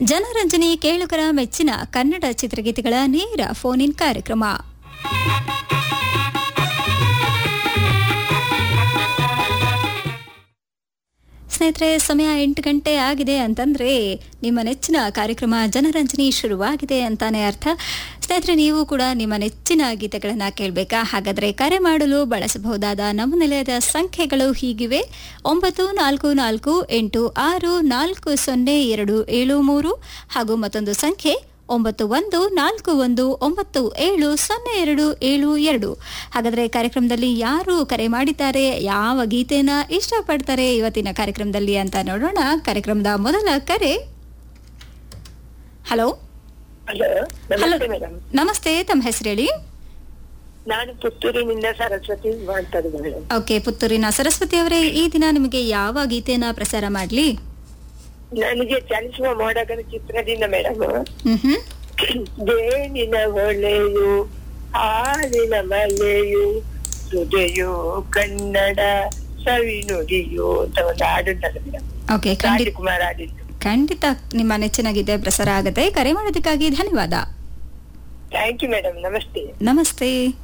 ಜನರಂಜನಿ ಕೇಳುಗರ ಮೆಚ್ಚಿನ ಕನ್ನಡ ಚಿತ್ರಗೀತೆಗಳ ನೇರ ಫೋನ್ ಇನ್ ಕಾರ್ಯಕ್ರಮ ಸ್ನೇಹಿತರೆ ಸಮಯ ಎಂಟು ಗಂಟೆ ಆಗಿದೆ ಅಂತಂದ್ರೆ ನಿಮ್ಮ ನೆಚ್ಚಿನ ಕಾರ್ಯಕ್ರಮ ಜನರಂಜನಿ ಶುರುವಾಗಿದೆ ಅಂತಾನೆ ಅರ್ಥ ಸ್ನೇಹಿತರೆ ನೀವು ಕೂಡ ನಿಮ್ಮ ನೆಚ್ಚಿನ ಗೀತೆಗಳನ್ನು ಕೇಳಬೇಕಾ ಹಾಗಾದ್ರೆ ಕರೆ ಮಾಡಲು ಬಳಸಬಹುದಾದ ನಮ್ಮ ನಿಲಯದ ಸಂಖ್ಯೆಗಳು ಹೀಗಿವೆ ಒಂಬತ್ತು ನಾಲ್ಕು ನಾಲ್ಕು ಎಂಟು ಆರು ನಾಲ್ಕು ಸೊನ್ನೆ ಎರಡು ಏಳು ಮೂರು ಹಾಗೂ ಮತ್ತೊಂದು ಸಂಖ್ಯೆ ಒಂಬತ್ತು ಒಂದು ನಾಲ್ಕು ಒಂದು ಒಂಬತ್ತು ಏಳು ಸೊನ್ನೆ ಎರಡು ಏಳು ಎರಡು ಹಾಗಾದ್ರೆ ಕಾರ್ಯಕ್ರಮದಲ್ಲಿ ಯಾರು ಕರೆ ಮಾಡಿದ್ದಾರೆ ಯಾವ ಗೀತೆನ ಇಷ್ಟಪಡ್ತಾರೆ ಇವತ್ತಿನ ಕಾರ್ಯಕ್ರಮದಲ್ಲಿ ಅಂತ ನೋಡೋಣ ಕಾರ್ಯಕ್ರಮದ ಮೊದಲ ಕರೆ ಹಲೋ ಹಲೋ ನಮಸ್ತೆ ಮೇಡಮ್ ನಮಸ್ತೆ ತಮ್ಮ ಹೆಸರು ಹೇಳಿ ನಾನು ಪುತ್ತೂರಿನಿಂದ ಸರಸ್ವತಿ ಮಾತಾಡುದು ಮೇಡಮ್ ಓಕೆ ಪುತ್ತೂರಿನ ಸರಸ್ವತಿ ಅವರೇ ಈ ದಿನ ನಿಮಗೆ ಯಾವ ಗೀತೆನ ಪ್ರಸಾರ ಮಾಡಲಿ ನನಗೆ ಚಲಿಸುವ ಮೋಡಗಳ ಚಿತ್ರದಿಂದ ಮೇಡಮ್ ಹ್ಮ್ ಹ್ಮ್ ದೇನಿನ ಒಳೆಯು ಹಾಲಿನ ಮಲೆಯು ಸುದೆಯು ಕನ್ನಡ ಸವಿ ನುಡಿಯು ಅಂತ ಒಂದು ಹಾಡುಂಟಲ್ಲ ಮೇಡಮ್ ಓಕೆ ಖಂಡಿತ ರಾಜಕುಮಾರ್ ಆಡಿದ್ದು ಖಂಡಿತ ನಿಮ್ಮ ನೆಚ್ಚಿನ ಗೀತೆ ಪ್ರಸಾರ ಆಗುತ್ತೆ ಕರೆ ಮಾಡೋದಕ್ಕಾಗಿ ಧನ್ಯವಾದ ಥ್ಯಾಂಕ್ ಯು ಮೇಡಮ್ ನಮಸ್ತೆ ನಮಸ್ತೆ